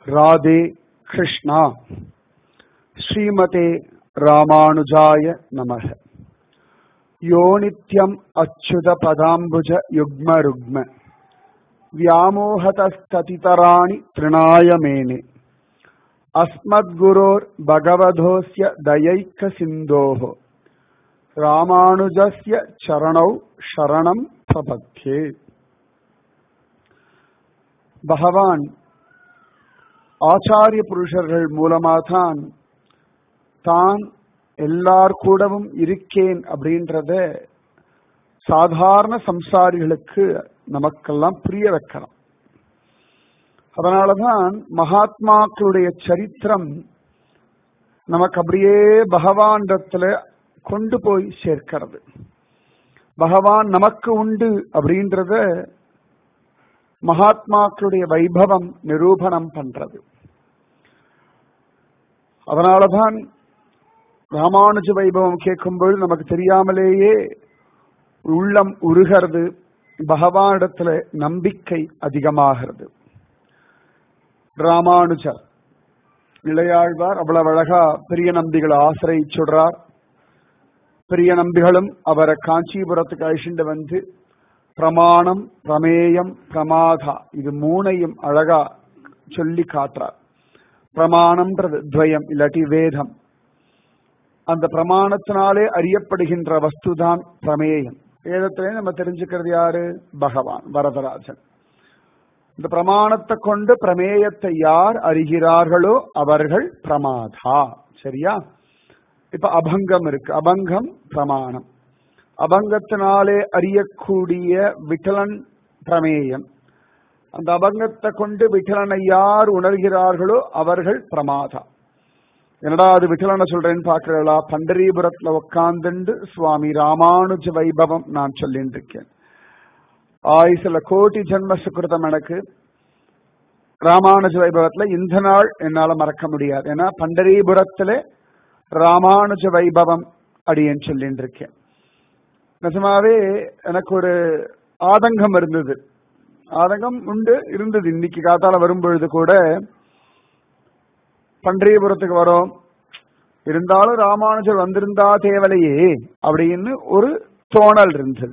ராதே கிருஷ்ணா ஸ்ரீமதே ராமானுஜாய நமக யோ நித்யம் அச்சுத பதாம்புஜ யுக்ம ருக்ம व्यामोहतस्ततितराणि तृणाय मेने अस्मद्गुरोर् भगवधोऽस्य दयैकसिन्धोः ராமானுஜஸ்ய சரணௌ சரணம் பிரபத்தே பகவான் ஆச்சாரிய புருஷர்கள் மூலமாதான் தான் எல்லார் கூடவும் இருக்கேன் அப்படின்றத சாதாரண சம்சாரிகளுக்கு நமக்கெல்லாம் புரிய வைக்கலாம் அதனாலதான் மகாத்மாக்களுடைய சரித்திரம் நமக்கு அப்படியே பகவானிடத்துல கொண்டு போய் சேர்க்கிறது பகவான் நமக்கு உண்டு அப்படின்றத மகாத்மாக்களுடைய வைபவம் நிரூபணம் பண்றது அதனாலதான் ராமானுஜ வைபவம் கேட்கும்போது நமக்கு தெரியாமலேயே உள்ளம் உருகிறது பகவானிடத்துல நம்பிக்கை அதிகமாகிறது ராமானுஜர் இளையாழ்வார் அவ்வளவு அழகா பெரிய நம்பிகளை ஆசிரியிச்சுடுறார் பெரிய நம்பிகளும் அவரை காஞ்சிபுரத்துக்கு அழிச்சுட்டு வந்து பிரமாணம் பிரமேயம் பிரமாதா இது மூணையும் அழகா சொல்லி காட்டுறார் பிரமாணம்ன்றது துவயம் இல்லாட்டி வேதம் அந்த பிரமாணத்தினாலே அறியப்படுகின்ற வஸ்துதான் பிரமேயம் வேதத்திலே நம்ம தெரிஞ்சுக்கிறது யாரு பகவான் வரதராஜன் இந்த பிரமாணத்தை கொண்டு பிரமேயத்தை யார் அறிகிறார்களோ அவர்கள் பிரமாதா சரியா இப்ப அபங்கம் இருக்கு அபங்கம் பிரமாணம் அபங்கத்தினாலே அறியக்கூடிய விட்டலன் பிரமேயம் அந்த அபங்கத்தை கொண்டு விட்டலனை யார் உணர்கிறார்களோ அவர்கள் பிரமாதா என்னடா அது விட்டலனை சொல்றேன்னு பாக்குறா பண்டரிபுரத்துல உட்காந்துண்டு சுவாமி ராமானுஜ வைபவம் நான் சொல்லிட்டு இருக்கேன் ஆயுசுல கோடி ஜென்ம சுக்கிருதம் எனக்கு ராமானுஜ வைபவத்துல இந்த நாள் என்னால மறக்க முடியாது ஏன்னா பண்டரிபுரத்துல ராமானுஜ வைபவம் அடியேன்னு சொல்லிட்டு இருக்கேன் நிஜமாவே எனக்கு ஒரு ஆதங்கம் இருந்தது ஆதங்கம் உண்டு இருந்தது இன்னைக்கு காத்தால வரும்பொழுது கூட பன்றியபுரத்துக்கு வரோம் இருந்தாலும் ராமானுஜர் வந்திருந்தா தேவலையே அப்படின்னு ஒரு தோணல் இருந்தது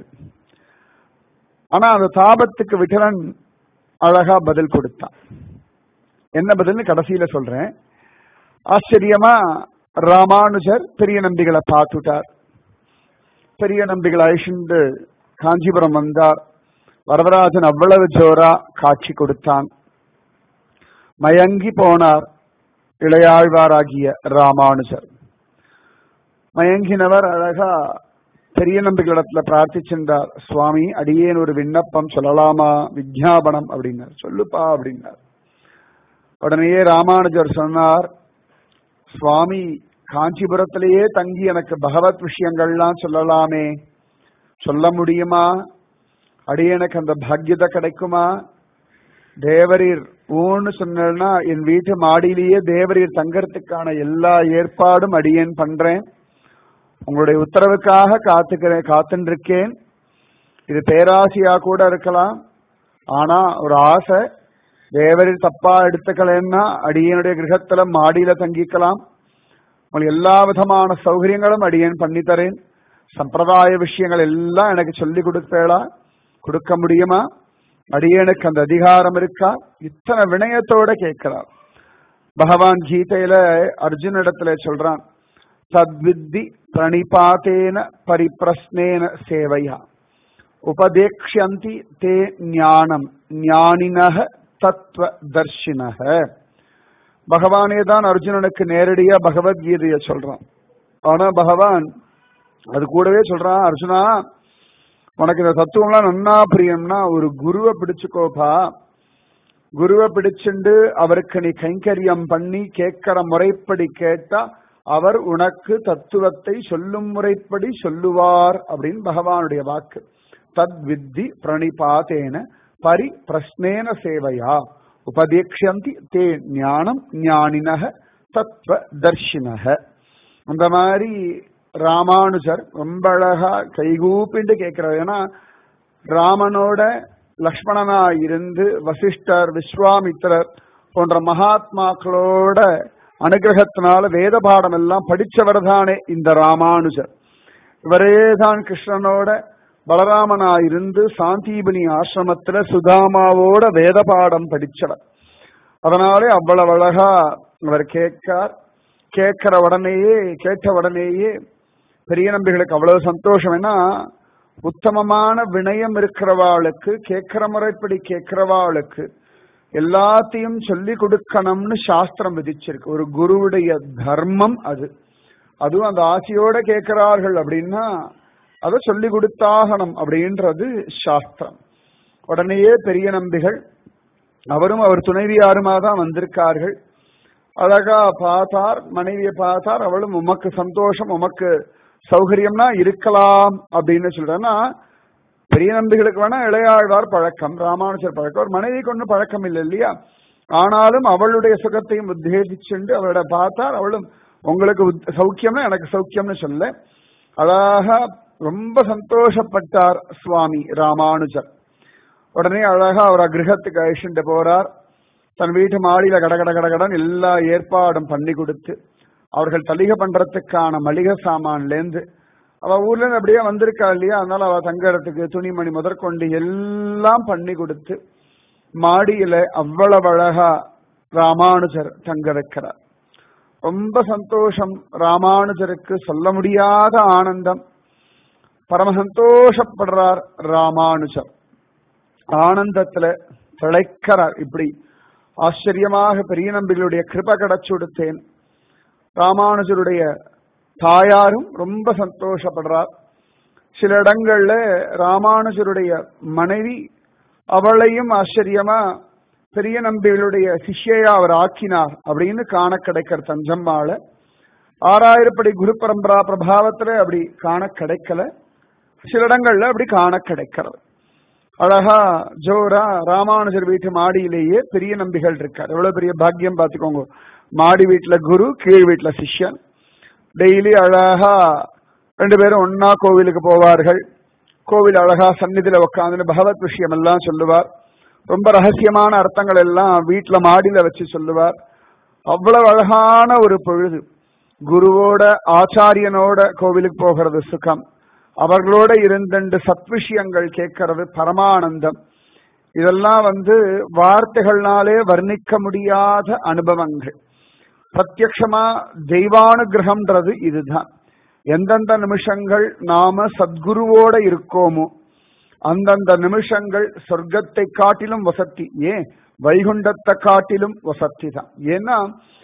ஆனா அந்த தாபத்துக்கு விட்டலன் அழகா பதில் கொடுத்தான் என்ன பதில்னு கடைசியில சொல்றேன் ஆச்சரியமா ராமானுஜர் பெரிய நம்பிகளை பார்த்துட்டார் பெரிய நம்பிகளை அழிச்சுண்டு காஞ்சிபுரம் வந்தார் வரதராஜன் அவ்வளவு ஜோரா காட்சி கொடுத்தான் மயங்கி போனார் இளையாழ்வாராகிய ராமானுஜர் மயங்கினவர் அழகா பெரிய நம்பிகளிடத்துல பிரார்த்திச்சிருந்தார் சுவாமி அடியேன் ஒரு விண்ணப்பம் சொல்லலாமா விஜாபனம் அப்படின்னார் சொல்லுப்பா அப்படின்னார் உடனேயே ராமானுஜர் சொன்னார் சுவாமி காஞ்சிபுரத்திலேயே தங்கி எனக்கு பகவத் விஷயங்கள்லாம் சொல்லலாமே சொல்ல முடியுமா அடியனுக்கு அந்த பாக்கியதை கிடைக்குமா தேவரீர் ஊன்னு சொன்னா என் வீட்டு மாடியிலேயே தேவரீர் தங்கறதுக்கான எல்லா ஏற்பாடும் அடியேன் பண்றேன் உங்களுடைய உத்தரவுக்காக காத்துக்கிறேன் காத்துருக்கேன் இது பேராசையா கூட இருக்கலாம் ஆனா ஒரு ஆசை தேவரில் தப்பா எடுத்துக்கலன்னா அடியனுடைய கிரகத்துல மாடியில தங்கிக்கலாம் உங்களுக்கு எல்லா விதமான சௌகரியங்களும் அடியேன் பண்ணித்தரேன் சம்பிரதாய விஷயங்கள் எல்லாம் எனக்கு சொல்லி கொடுப்பேளா கொடுக்க முடியுமா அடியனுக்கு அந்த அதிகாரம் இருக்கா இத்தனை வினயத்தோட கேட்கிறார் பகவான் கீதையில அர்ஜுன இடத்துல சொல்றான் தத்வித்தி பிரணிபாத்தேன பரிப்பிரஸ்னேன சேவையா உபதேக்ஷந்தி தே ஞானம் ஞானினக தத்துவ தர்ஷினக பகவானே தான் அர்ஜுனனுக்கு நேரடியா பகவத்கீதைய சொல்றான் ஆனா பகவான் அது கூடவே சொல்றான் அர்ஜுனா உனக்கு இந்த தத்துவம்லாம் நன்னா பிரியம்னா ஒரு குருவை பிடிச்சுக்கோப்பா குருவை பிடிச்சுண்டு அவருக்கு நீ கைங்கரியம் பண்ணி கேட்கிற முறைப்படி கேட்டா அவர் உனக்கு தத்துவத்தை சொல்லும் முறைப்படி சொல்லுவார் அப்படின்னு பகவானுடைய வாக்கு தத் வித்தி பிரணிபாத்தேன பரி பிரஸ்னேன சேவையா உபதேக்ஷந்தி தே ஞானம் ஞானினக தத்துவ தர்ஷினக அந்த மாதிரி ராமானுஜர் ரொம்ப அழகா கைகூப்பிண்டு கேட்கிறார் ஏன்னா ராமனோட லக்ஷ்மணனா இருந்து வசிஷ்டர் விஸ்வாமித்திரர் போன்ற மகாத்மாக்களோட அனுகிரகத்தினால வேத பாடம் எல்லாம் படிச்சவர் தானே இந்த ராமானுஜர் இவரே தான் கிருஷ்ணனோட பலராமனா இருந்து சாந்தீபனி ஆசிரமத்துல சுதாமாவோட வேத பாடம் படிச்சவர் அதனாலே அவ்வளவு அழகா அவர் கேட்கார் கேட்கிற உடனேயே கேட்ட உடனேயே பெரிய நம்பிகளுக்கு அவ்வளவு சந்தோஷம் ஏன்னா உத்தமமான வினயம் இருக்கிறவாளுக்கு கேட்கிற முறைப்படி கேட்கிறவாளுக்கு எல்லாத்தையும் சொல்லி கொடுக்கணும்னு சாஸ்திரம் விதிச்சிருக்கு ஒரு குருவுடைய தர்மம் அது அதுவும் அந்த ஆசையோட கேட்கிறார்கள் அப்படின்னா அதை சொல்லி கொடுத்தாகணும் அப்படின்றது சாஸ்திரம் உடனேயே பெரிய நம்பிகள் அவரும் அவர் துணைவியாருமா தான் வந்திருக்கார்கள் அழகா பார்த்தார் மனைவியை பார்த்தார் அவளும் உமக்கு சந்தோஷம் உமக்கு சௌகரியம்னா இருக்கலாம் அப்படின்னு சொல்றேன்னா பெரிய நம்பிகளுக்கு வேணா இளையாழ்வார் பழக்கம் ராமானுஜர் பழக்கம் ஒரு மனைவி கொண்டு பழக்கம் இல்லை இல்லையா ஆனாலும் அவளுடைய சுகத்தையும் உத்தேசிச்சுண்டு அவளோட பார்த்தார் அவளும் உங்களுக்கு சௌக்கியம்னா எனக்கு சௌக்கியம்னு சொல்ல அழகா ரொம்ப சந்தோஷப்பட்டார் சுவாமி ராமானுஜர் உடனே அழகா அவர் கிரகத்துக்கு அழிச்சுட்டு போறார் தன் வீட்டு மாடியில கட கட கடகடன் எல்லா ஏற்பாடும் பண்ணி கொடுத்து அவர்கள் தலிகை பண்றதுக்கான மளிகை சாமான்ல இருந்து அவ ஊர்ல இருந்து அப்படியே வந்திருக்கா இல்லையா அதனால அவ தங்கறதுக்கு துணிமணி முதற்கொண்டு எல்லாம் பண்ணி கொடுத்து மாடியில அவ்வளவு அழகா ராமானுஜர் தங்க வைக்கிறார் ரொம்ப சந்தோஷம் ராமானுஜருக்கு சொல்ல முடியாத ஆனந்தம் பரம சந்தோஷப்படுறார் ராமானுஜர் ஆனந்தத்துல திளைக்கிறார் இப்படி ஆச்சரியமாக பெரிய நம்பிகளுடைய கிருப கிடைச்சு கொடுத்தேன் ராமானுஜருடைய தாயாரும் ரொம்ப சந்தோஷப்படுறார் சில இடங்கள்ல ராமானுஜருடைய மனைவி அவளையும் ஆச்சரியமா பெரிய நம்பிகளுடைய சிஷ்யையா அவர் ஆக்கினார் அப்படின்னு காண கிடைக்கிற தஞ்சம்மாள ஆறாயிரப்படி குரு பரம்பரா பிரபாவத்துல அப்படி காண கிடைக்கல சில இடங்கள்ல அப்படி காண கிடைக்கிறது அழகா ஜோரா ராமானுஜர் வீட்டு மாடியிலேயே பெரிய நம்பிகள் இருக்கார் எவ்வளவு பெரிய பாக்கியம் பார்த்துக்கோங்க மாடி வீட்டுல குரு கீழ் வீட்டுல சிஷ்யன் டெய்லி அழகா ரெண்டு பேரும் ஒன்னா கோவிலுக்கு போவார்கள் கோவில் அழகா சந்நிதியில உட்காந்து பகவத் விஷயம் எல்லாம் சொல்லுவார் ரொம்ப ரகசியமான அர்த்தங்கள் எல்லாம் வீட்டுல மாடியில வச்சு சொல்லுவார் அவ்வளவு அழகான ஒரு பொழுது குருவோட ஆச்சாரியனோட கோவிலுக்கு போகிறது சுகம் அவர்களோட இருந்தண்டு சத்விஷயங்கள் கேட்கறது பரமானந்தம் இதெல்லாம் வந்து வார்த்தைகள்னாலே வர்ணிக்க முடியாத அனுபவங்கள் பிரத்யக்ஷமா தெய்வானுகிரகம்ன்றது இதுதான் எந்தெந்த நிமிஷங்கள் நாம சத்குருவோட இருக்கோமோ அந்தந்த நிமிஷங்கள் சொர்க்கத்தை காட்டிலும் வசத்தி ஏன் வைகுண்டத்தை காட்டிலும் வசத்தி தான் ஏன்னா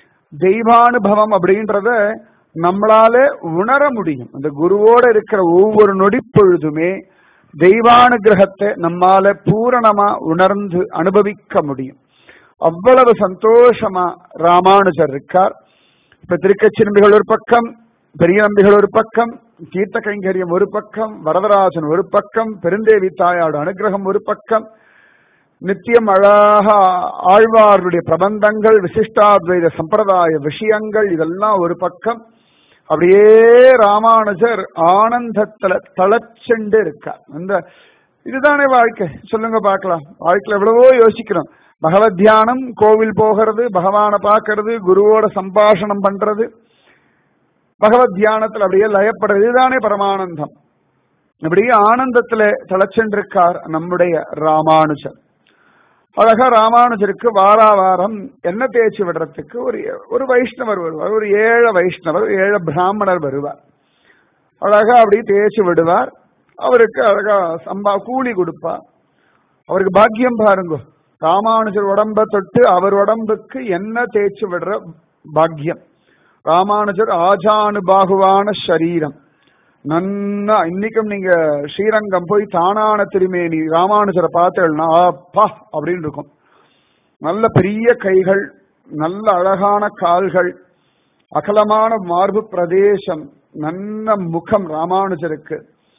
தெய்வானுபவம் அப்படின்றத நம்மளால உணர முடியும் அந்த குருவோட இருக்கிற ஒவ்வொரு நொடி பொழுதுமே தெய்வானுகிரகத்தை நம்மால பூரணமா உணர்ந்து அனுபவிக்க முடியும் அவ்வளவு சந்தோஷமா ராமானுஜர் இருக்கார் இப்ப திருக்கச்சிரும்பிகள் ஒரு பக்கம் பெரிய நம்பிகள் ஒரு பக்கம் தீர்த்த கைங்கரியம் ஒரு பக்கம் வரதராஜன் ஒரு பக்கம் பெருந்தேவி தாயோட அனுகிரகம் ஒரு பக்கம் நித்தியம் அழகா ஆழ்வாருடைய பிரபந்தங்கள் விசிஷ்டாத்வைத சம்பிரதாய விஷயங்கள் இதெல்லாம் ஒரு பக்கம் அப்படியே ராமானுஜர் ஆனந்தத்துல தளச்செண்டு இருக்கார் இந்த இதுதானே வாழ்க்கை சொல்லுங்க பார்க்கலாம் வாழ்க்கையில எவ்வளவோ யோசிக்கிறோம் பகவத் தியானம் கோவில் போகிறது பகவானை பார்க்கறது குருவோட சம்பாஷணம் பண்றது பகவத் தியானத்துல அப்படியே லயப்படுறது இதுதானே பரமானந்தம் அப்படியே ஆனந்தத்துல தளச்சென்றிருக்கார் நம்முடைய ராமானுஜர் அழகா ராமானுஜருக்கு வாரா வாரம் என்ன தேய்ச்சி விடுறதுக்கு ஒரு ஒரு வைஷ்ணவர் வருவார் ஒரு ஏழ வைஷ்ணவர் ஏழ பிராமணர் வருவார் அழகா அப்படி தேய்ச்சி விடுவார் அவருக்கு அழகா சம்பா கூலி கொடுப்பார் அவருக்கு பாக்கியம் பாருங்க ராமானுஜர் உடம்ப தொட்டு அவர் உடம்புக்கு என்ன தேய்ச்சி விடுற பாக்கியம் ராமானுஜர் ஆஜானுபாகுவான சரீரம் நன்னா இன்னைக்கும் நீங்க ஸ்ரீரங்கம் போய் தானான திருமேனி ராமானுஜரை பார்த்தேன்னா அப்பா அப்படின்னு இருக்கும் நல்ல பெரிய கைகள் நல்ல அழகான கால்கள் அகலமான மார்பு பிரதேசம் நல்ல முகம் ராமானுஜருக்கு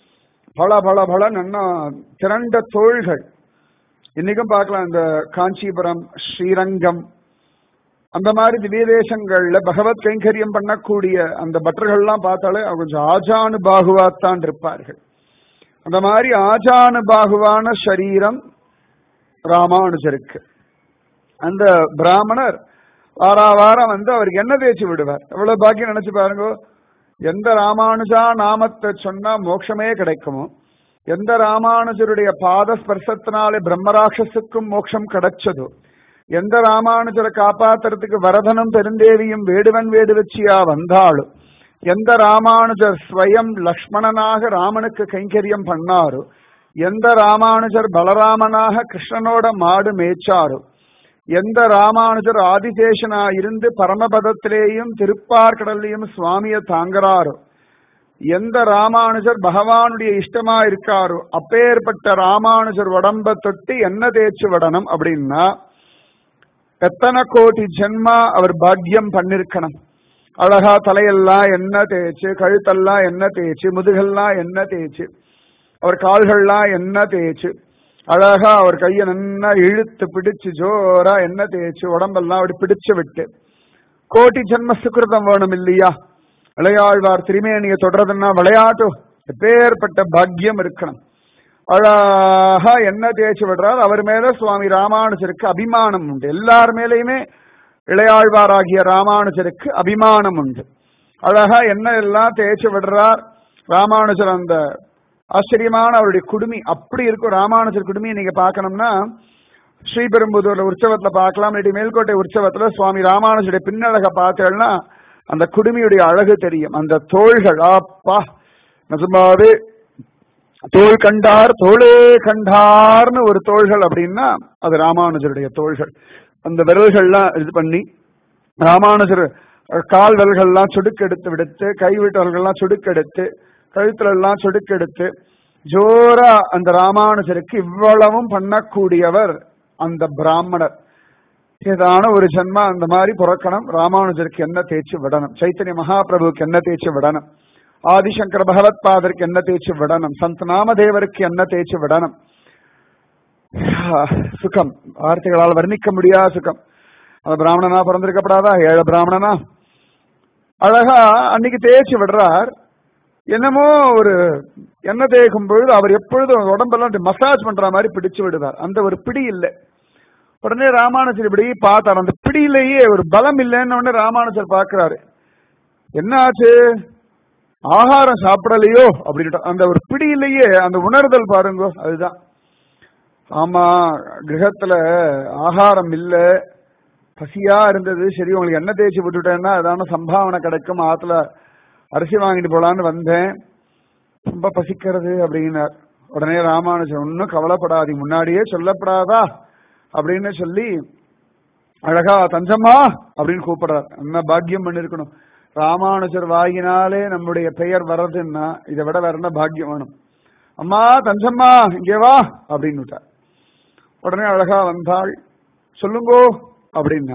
பல பல பல நன்ன திரண்ட தோள்கள் இன்னைக்கும் பார்க்கலாம் இந்த காஞ்சிபுரம் ஸ்ரீரங்கம் அந்த மாதிரி திவ்ய தேசங்கள்ல பகவத் கைங்கரியம் பண்ணக்கூடிய அந்த பட்டர்கள்லாம் பார்த்தாலே கொஞ்சம் ஆஜானு பாகுவாத்தான் இருப்பார்கள் அந்த மாதிரி ஆஜானு பாகுவான சரீரம் ராமானுஜருக்கு அந்த பிராமணர் வாரா வாரம் வந்து அவருக்கு என்ன தேய்ச்சி விடுவார் எவ்வளவு பாக்கியம் நினைச்சு பாருங்க எந்த ராமானுஜா நாமத்தை சொன்னா மோட்சமே கிடைக்குமோ எந்த ராமானுஜருடைய பாத ஸ்பர்சத்தினாலே பிரம்மராட்சசுக்கும் மோட்சம் கிடைச்சதோ எந்த ராமானுஜரை காப்பாத்துறதுக்கு வரதனும் பெருந்தேவியும் வேடுவன் வேடுவச்சியா வந்தாலும் எந்த ராமானுஜர் ஸ்வயம் லக்ஷ்மணனாக ராமனுக்கு கைங்கரியம் பண்ணாரோ எந்த ராமானுஜர் பலராமனாக கிருஷ்ணனோட மாடு மேய்ச்சாரோ எந்த ராமானுஜர் ஆதிசேஷனா இருந்து பரமபதத்திலேயும் திருப்பார்கடல்லையும் சுவாமிய தாங்குறாரோ எந்த ராமானுஜர் பகவானுடைய இஷ்டமா இருக்காரோ அப்பேற்பட்ட ராமானுஜர் உடம்ப தொட்டு என்ன தேய்ச்சி விடணும் அப்படின்னா எத்தனை கோடி ஜென்மா அவர் பாக்கியம் பண்ணிருக்கணும் அழகா தலையெல்லாம் எண்ணெய் தேய்ச்சு கழுத்தெல்லாம் எண்ணெய் தேய்ச்சு முதுகெல்லாம் எண்ணெய் தேய்ச்சு அவர் கால்கள்லாம் எண்ணெய் தேய்ச்சு அழகா அவர் கையை நல்லா இழுத்து பிடிச்சு ஜோரா எண்ணெய் தேய்ச்சு உடம்பெல்லாம் அப்படி பிடிச்சு விட்டு கோட்டி ஜென்ம சுக்கிருதம் வேணும் இல்லையா விளையாழ்வார் திருமேனிய தொடர்றதுன்னா விளையாட்டு எப்பேற்பட்ட பாக்கியம் இருக்கணும் அழகா என்ன தேய்ச்சி விடுறார் அவர் மேல சுவாமி ராமானுஜருக்கு அபிமானம் உண்டு எல்லார் மேலேயுமே இளையாழ்வாராகிய ராமானுஜருக்கு அபிமானம் உண்டு அழகா என்ன எல்லாம் தேய்ச்சி விடுறார் ராமானுஜர் அந்த ஆச்சரியமான அவருடைய குடுமி அப்படி இருக்கும் ராமானுஜர் குடுமியை நீங்க பார்க்கணும்னா ஸ்ரீபெரும்புதூர்ல உற்சவத்துல பார்க்கலாம் இல்லாட்டி மேல்கோட்டை உற்சவத்துல சுவாமி ராமானுஜருடைய பின்னழக பார்த்தேன்னா அந்த குடுமியுடைய அழகு தெரியும் அந்த தோள்கள் அப்பா நிஜமாவே தோள் கண்டார் தோளே கண்டார்னு ஒரு தோள்கள் அப்படின்னா அது ராமானுஜருடைய தோள்கள் அந்த விரல்கள்லாம் இது பண்ணி ராமானுஜர் கால் விரல்கள்லாம் சுடுக்கெடுத்து விடுத்து கை விட்டவர்கள்லாம் சுடுக்கெடுத்து கழுத்துல எல்லாம் சுடுக்கெடுத்து ஜோரா அந்த ராமானுஜருக்கு இவ்வளவும் பண்ணக்கூடியவர் அந்த பிராமணர் ஏதான ஒரு ஜென்மா அந்த மாதிரி பிறக்கணும் ராமானுஜருக்கு என்ன தேய்ச்சி விடணும் சைத்தன்ய மகாபிரபுக்கு என்ன தேய்ச்சி விடணும் ஆதிசங்கர பகவத் பாதருக்கு என்ன தேய்ச்சி விடணும் சந்த் நாமதேவருக்கு என்ன தேய்ச்சி விடணும் சுகம் வார்த்தைகளால் வர்ணிக்க முடியாத சுகம் அந்த பிராமணனா பிறந்திருக்கப்படாதா ஏழை பிராமணனா அழகா அன்னைக்கு தேய்ச்சி விடுறார் என்னமோ ஒரு எண்ணெய் தேய்க்கும் பொழுது அவர் எப்பொழுதும் உடம்பெல்லாம் மசாஜ் பண்ற மாதிரி பிடிச்சு விடுவார் அந்த ஒரு பிடி இல்லை உடனே ராமானுஜர் இப்படி பார்த்தார் அந்த பிடியிலேயே ஒரு பலம் இல்லைன்னு உடனே ராமானுஜர் பார்க்கிறாரு என்ன ஆச்சு ஆகாரம் சாப்பிடலையோ அப்படின்ட்டு அந்த ஒரு பிடியிலேயே அந்த உணர்தல் பாருங்க அதுதான் ஆமா கிரகத்துல ஆகாரம் இல்ல பசியா இருந்தது சரி உங்களுக்கு என்ன தேய்ச்சி விட்டுட்டேன்னா அதான சம்பாவனை கிடைக்கும் ஆத்துல அரிசி வாங்கிட்டு போலான்னு வந்தேன் ரொம்ப பசிக்கிறது அப்படின்னார் உடனே ராமானுஜன் ஒன்னும் கவலைப்படாது முன்னாடியே சொல்லப்படாதா அப்படின்னு சொல்லி அழகா தஞ்சம்மா அப்படின்னு கூப்பிடுறார் என்ன பாக்கியம் பண்ணிருக்கணும் ராமானுஜர் வாயினாலே நம்முடைய பெயர் வர்றதுன்னா இதை விட வேற என்ன பாக்கியம் வேணும் அம்மா தஞ்சம்மா இங்கே வா அப்படின்னு விட்டார் உடனே அழகா வந்தாள் சொல்லுங்கோ அப்படின்னா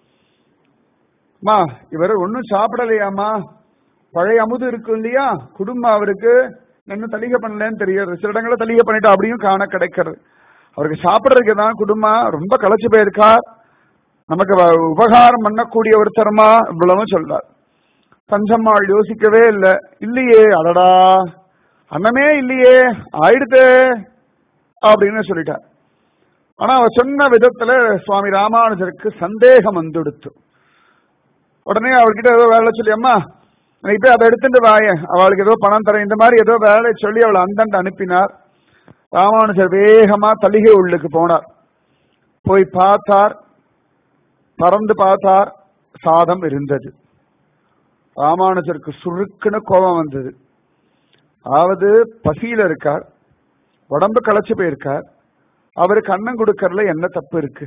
அம்மா இவர் ஒன்னும் சாப்பிடலையாம்மா பழைய அமுது இருக்கும் இல்லையா குடும்பம் அவருக்கு இன்னும் தலிகை பண்ணலன்னு தெரியாது சில இடங்களில் தலிகை பண்ணிட்டு அப்படியும் காண கிடைக்கிறது அவருக்கு சாப்பிடுறதுக்கு தான் குடும்பம் ரொம்ப களைச்சு போயிருக்கா நமக்கு உபகாரம் பண்ணக்கூடிய ஒருத்தரமா இவ்வளவும் சொல்றார் தஞ்சம்மாள் யோசிக்கவே இல்லை இல்லையே அடடா அன்னமே இல்லையே ஆயிடுதே அப்படின்னு சொல்லிட்டார் ஆனா அவர் சொன்ன விதத்துல சுவாமி ராமானுஜருக்கு சந்தேகம் வந்துடுத்து உடனே அவர்கிட்ட ஏதோ வேலை சொல்லி அம்மா நீ போய் அதை எடுத்துட்டு வாய அவளுக்கு ஏதோ பணம் தரேன் இந்த மாதிரி ஏதோ வேலை சொல்லி அவளை அந்தண்டு அனுப்பினார் ராமானுஜர் வேகமா தலிகை உள்ளுக்கு போனார் போய் பார்த்தார் பறந்து பார்த்தார் சாதம் இருந்தது ராமானுஜருக்கு சுருக்குன்னு கோபம் வந்தது அதாவது பசியில இருக்கார் உடம்பு களைச்சு போயிருக்கார் அவருக்கு அன்னம் கொடுக்கறதுல என்ன தப்பு இருக்கு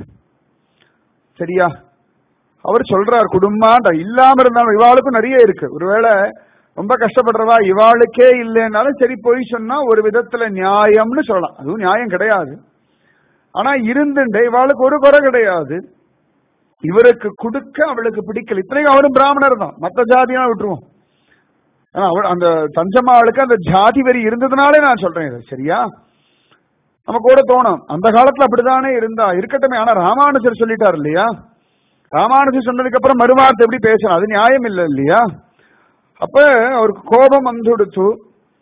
சரியா அவர் சொல்றார் குடும்பம் இல்லாம இருந்தாலும் இவாளுக்கும் நிறைய இருக்கு ஒருவேளை ரொம்ப கஷ்டப்படுறவா இவாளுக்கே இல்லைன்னாலும் சரி போய் சொன்னா ஒரு விதத்துல நியாயம்னு சொல்லலாம் அதுவும் நியாயம் கிடையாது ஆனா இருந்துட்டு இவாளுக்கு ஒரு குறை கிடையாது இவருக்கு கொடுக்க அவளுக்கு பிடிக்கல இத்தனைக்கும் அவரும் பிராமணர் தான் மற்ற ஜாதியா விட்டுருவோம் ஆனா அவள் அந்த தஞ்சம்மாவளுக்கு அந்த ஜாதி வரி இருந்ததுனாலே நான் சொல்றேன் இது சரியா நம்ம கூட தோணும் அந்த காலத்துல அப்படித்தானே இருந்தா இருக்கட்டுமே ஆனா ராமானுஜர் சொல்லிட்டார் இல்லையா ராமானுஜர் சொன்னதுக்கு அப்புறம் மறுவார்த்தை எப்படி பேசணும் அது நியாயம் இல்லை இல்லையா அப்ப அவருக்கு கோபம் வந்துடுத்து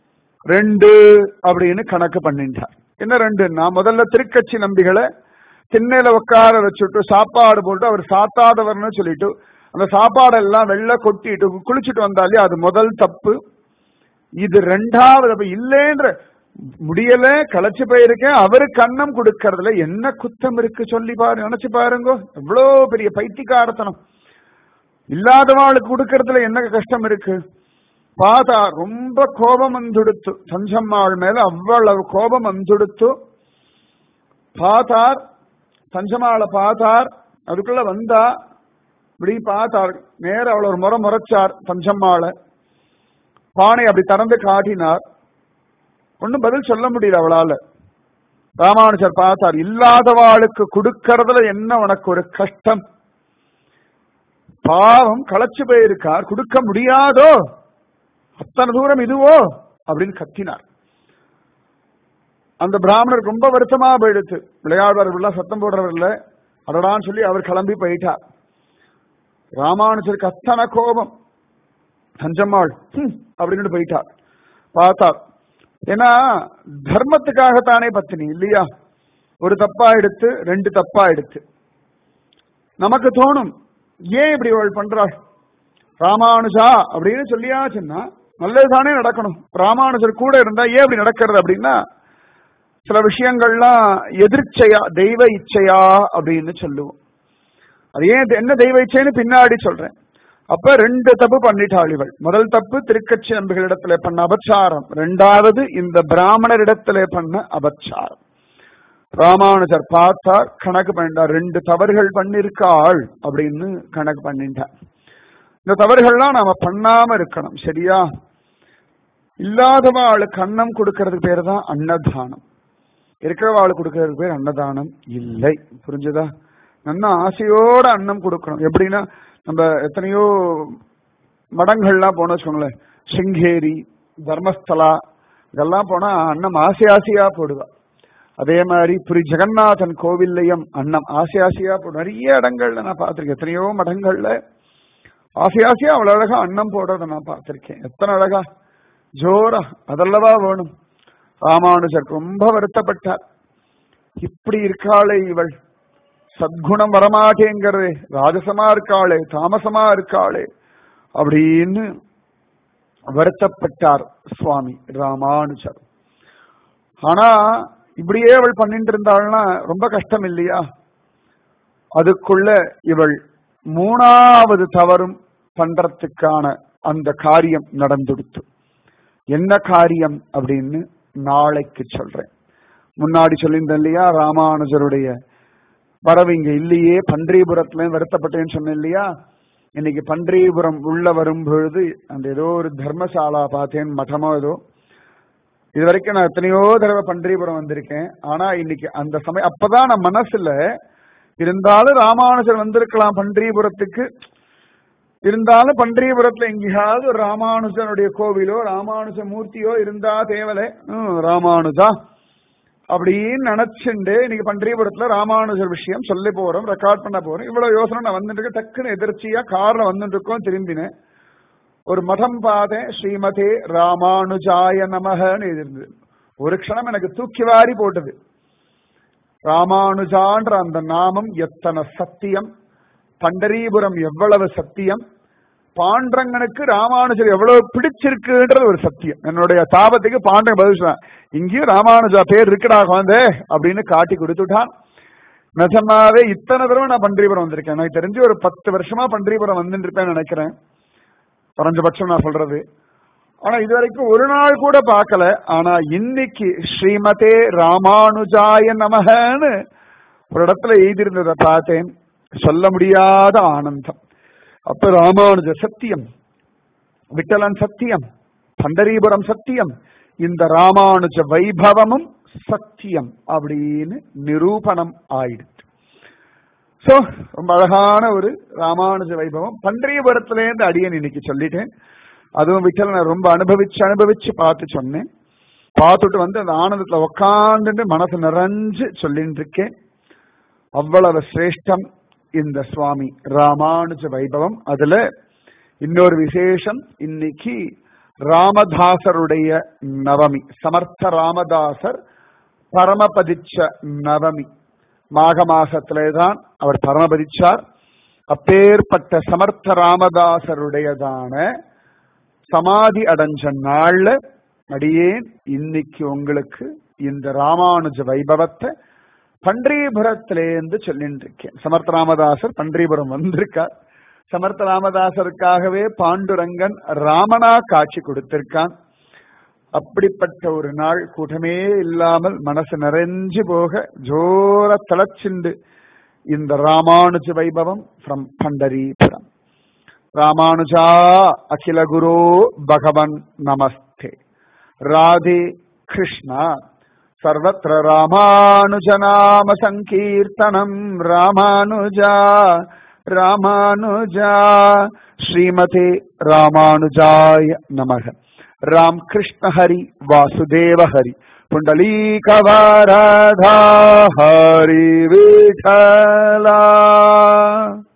ரெண்டு அப்படின்னு கணக்கு பண்ணிட்டார் என்ன ரெண்டுன்னா முதல்ல திருக்கட்சி நம்பிகளை திண்ணையில உட்கார வச்சுட்டு சாப்பாடு போட்டு அவர் சாத்தாதவர்னு சொல்லிட்டு அந்த சாப்பாடெல்லாம் வெள்ள கொட்டிட்டு குளிச்சுட்டு வந்தாலே அது முதல் தப்பு இது ரெண்டாவது தப்பு இல்லைன்ற முடியல களைச்சு போயிருக்கேன் அவருக்கு அன்னம் கொடுக்கறதுல என்ன குத்தம் இருக்கு சொல்லி பாரு நினைச்சு பாருங்க எவ்வளவு பெரிய பைத்தியக்காரத்தனம் இல்லாதவாளுக்கு கொடுக்கறதுல என்ன கஷ்டம் இருக்கு பார்த்தா ரொம்ப கோபம் வந்துடுத்து தஞ்சம்மாள் மேல அவ்வளவு கோபம் வந்துடுத்து பார்த்தார் தஞ்சமாளை பார்த்தார் அதுக்குள்ள வந்தா இப்படி பார்த்தார் நேர அவள ஒரு முறை முறைச்சார் தஞ்சம்மாளை பானை அப்படி திறந்து காட்டினார் ஒன்னும் பதில் சொல்ல முடியல அவளால ராமானுஜர் பார்த்தார் இல்லாதவாளுக்கு கொடுக்கறதுல என்ன உனக்கு ஒரு கஷ்டம் பாவம் களைச்சு போயிருக்கார் கொடுக்க முடியாதோ அத்தனை தூரம் இதுவோ அப்படின்னு கத்தினார் அந்த பிராமணர் ரொம்ப வருத்தமா போயிடுச்சு விளையாடுறவர்கள் சத்தம் போடுறவர் இல்ல அடடான்னு சொல்லி அவர் கிளம்பி போயிட்டார் ராமானுஜருக்கு அத்தனை கோபம் தஞ்சம்மாள் ஹம், அப்படின்னு போயிட்டார் பார்த்தார் ஏன்னா தர்மத்துக்காகத்தானே பத்தினி இல்லையா ஒரு தப்பா எடுத்து ரெண்டு தப்பா எடுத்து நமக்கு தோணும் ஏன் இப்படி அவள் பண்றாள் ராமானுஜா அப்படின்னு சொல்லியாச்சுன்னா நல்லதுதானே நடக்கணும் ராமானுஜர் கூட இருந்தா ஏன் இப்படி நடக்கிறது அப்படின்னா சில விஷயங்கள்லாம் எதிர்ச்சையா தெய்வ இச்சையா அப்படின்னு சொல்லுவோம் அது ஏன் என்ன தெய்வ இச்சைன்னு பின்னாடி சொல்றேன் அப்ப ரெண்டு தப்பு பண்ணிட்டாள் இவள் முதல் தப்பு திருக்கட்சி நம்பிகளிடத்துல பண்ண அபச்சாரம் ரெண்டாவது இந்த பிராமணரிடத்துல பண்ண அபச்சாரம் ராமானுஜர் பார்த்தார் கணக்கு பண்ணிட்டார் ரெண்டு தவறுகள் பண்ணிருக்காள் அப்படின்னு கணக்கு பண்ணிட்டார் இந்த தவறுகள்லாம் நாம பண்ணாம இருக்கணும் சரியா இல்லாதவாளுக்கு அன்னம் கொடுக்கறதுக்கு பேர் தான் அன்னதானம் இருக்கிறவாளுக்கு கொடுக்கறதுக்கு பேர் அன்னதானம் இல்லை புரிஞ்சுதா நல்ல ஆசையோட அன்னம் கொடுக்கணும் எப்படின்னா நம்ம எத்தனையோ மடங்கள்லாம் போனோம் வச்சுக்கோங்களேன் சிங்கேரி தர்மஸ்தலா இதெல்லாம் போனா அன்னம் ஆசை ஆசையா போடுவா அதே மாதிரி புரி ஜெகநாதன் கோவில்லையும் அன்னம் ஆசை ஆசையா போடும் நிறைய இடங்கள்ல நான் பார்த்திருக்கேன் எத்தனையோ மடங்கள்ல ஆசை ஆசையா அவ்வளவு அழகா அன்னம் போடுறத நான் பார்த்திருக்கேன் எத்தனை அழகா ஜோரா அதல்லவா வேணும் ராமானுஜர் ரொம்ப வருத்தப்பட்டார் இப்படி இருக்காளே இவள் சத்குணம் வரமாட்டேங்கிறதே ராஜசமா இருக்காளே தாமசமா இருக்காளே அப்படின்னு வருத்தப்பட்டார் சுவாமி ராமானுஜர் ஆனா இப்படியே அவள் பண்ணிட்டு இருந்தாள்னா ரொம்ப கஷ்டம் இல்லையா அதுக்குள்ள இவள் மூணாவது தவறும் பண்றதுக்கான அந்த காரியம் நடந்துடுத்து என்ன காரியம் அப்படின்னு நாளைக்கு சொல்றேன் முன்னாடி சொல்லியிருந்தேன் இல்லையா ராமானுஜருடைய வரவு இங்க இல்லையே பன்றிபுரத்துல வருத்தப்பட்டேன்னு சொன்னேன் இல்லையா இன்னைக்கு பன்றிபுரம் உள்ள வரும் பொழுது அந்த ஏதோ ஒரு தர்மசாலா பார்த்தேன் மఠமோ ஏதோ இது வரைக்கும் நான் எத்தனையோ தடவை பன்றிபுரம் வந்திருக்கேன் ஆனா இன்னைக்கு அந்த சமயம் அப்பதான் நான் மனசுல இருந்தாலும் ராமானுஜர் வந்திருக்கலாம் பன்றிபுரத்துக்கு இருந்தாலும் பன்றியபுரத்துல எங்கேயாவது ஒரு ராமானுஜனுடைய கோவிலோ ராமானுஜ மூர்த்தியோ இருந்தா தேவலை ஹம், ராமானுஜா அப்படின்னு நினைச்சுண்டு இன்னைக்கு பன்றியபுரத்துல ராமானுஜர் விஷயம் சொல்லி போறோம் ரெக்கார்ட் பண்ண போறோம் இவ்வளவு யோசனை நான் வந்துட்டு இருக்கேன். டக்குன்னு எதிர்ச்சியா கார்ல வந்துட்டு இருக்கோம் திரும்பினேன் ஒரு மதம் பார்த்தேன் ஸ்ரீமதே ராமானுஜாய நமகன்னு எழுதிருந்தது ஒரு க்ஷணம் எனக்கு தூக்கி வாரி போட்டது ராமானுஜான்ற அந்த நாமம் எத்தனை சத்தியம் பண்டரீபுரம் எவ்வளவு சத்தியம் பாண்டரங்கனுக்கு ராமானுஜர் எவ்வளவு பிடிச்சிருக்குன்றது ஒரு சத்தியம் என்னுடைய தாபத்துக்கு பாண்டரன் பதில் சொன்னான் இங்கேயும் ராமானுஜா பேர் இருக்குடா குழந்தை அப்படின்னு காட்டி கொடுத்துட்டான் நிஜமாவே இத்தனை தடவை நான் பன்றிபுரம் வந்திருக்கேன் எனக்கு தெரிஞ்சு ஒரு பத்து வருஷமா பன்றிபுரம் வந்துட்டு இருப்பேன்னு நினைக்கிறேன் குறைஞ்சபட்சம் நான் சொல்றது ஆனா இது வரைக்கும் ஒரு நாள் கூட பார்க்கல ஆனா இன்னைக்கு ஸ்ரீமதே ராமானுஜாய நமகன்னு ஒரு இடத்துல எழுதியிருந்ததை பார்த்தேன் சொல்ல முடியாத ஆனந்தம் அப்ப ராமானுஜ சத்தியம் விட்டலன் சத்தியம் பண்டரீபுரம் சத்தியம் இந்த ராமானுஜ வைபவமும் சத்தியம் அப்படின்னு நிரூபணம் ஆயிடுச்சு சோ ரொம்ப அழகான ஒரு ராமானுஜ வைபவம் பண்டரியபுரத்திலேருந்து அடியன் இன்னைக்கு சொல்லிட்டேன் அதுவும் விட்டல நான் ரொம்ப அனுபவிச்சு அனுபவிச்சு பார்த்து சொன்னேன் பார்த்துட்டு வந்து அந்த ஆனந்தத்துல உக்காந்துட்டு மனசு நிறைஞ்சு சொல்லிட்டு இருக்கேன் அவ்வளவு சிரேஷ்டம் இந்த சுவாமி ராமானுஜ வைபவம் அதுல இன்னொரு விசேஷம் இன்னைக்கு ராமதாசருடைய நவமி சமர்த்த ராமதாசர் பரமபதிச்ச நவமி மாக மாசத்திலே தான் அவர் பரமபதிச்சார் அப்பேற்பட்ட சமர்த்த ராமதாசருடையதான சமாதி அடைஞ்ச நாள்ல அடியேன் இன்னைக்கு உங்களுக்கு இந்த ராமானுஜ வைபவத்தை பன்றிபுரத்திலேருந்து சொல்லிட்டு இருக்கேன் சமர்த்த ராமதாசர் பன்றிபுரம் வந்திருக்கார் சமர்த்த ராமதாசருக்காகவே பாண்டுரங்கன் ராமனா காட்சி கொடுத்திருக்கான் அப்படிப்பட்ட ஒரு நாள் கூட்டமே இல்லாமல் மனசு நிறைஞ்சு போக ஜோர தளச்சிண்டு இந்த ராமானுஜ வைபவம் ஃப்ரம் பண்டரிபுரம் ராமானுஜா அகில குரு பகவன் நமஸ்தே ராதே கிருஷ்ணா சர்வத்திர ராமானுஜநாம சங்கீர்த்தனம் ராமானுஜா ராமானுஜா ஸ்ரீமதே ராமானுஜாய நமக ராம் கிருஷ்ண ஹரி வாசுதேவ ஹரி புண்டலீகவரதா ஹரி விఠலா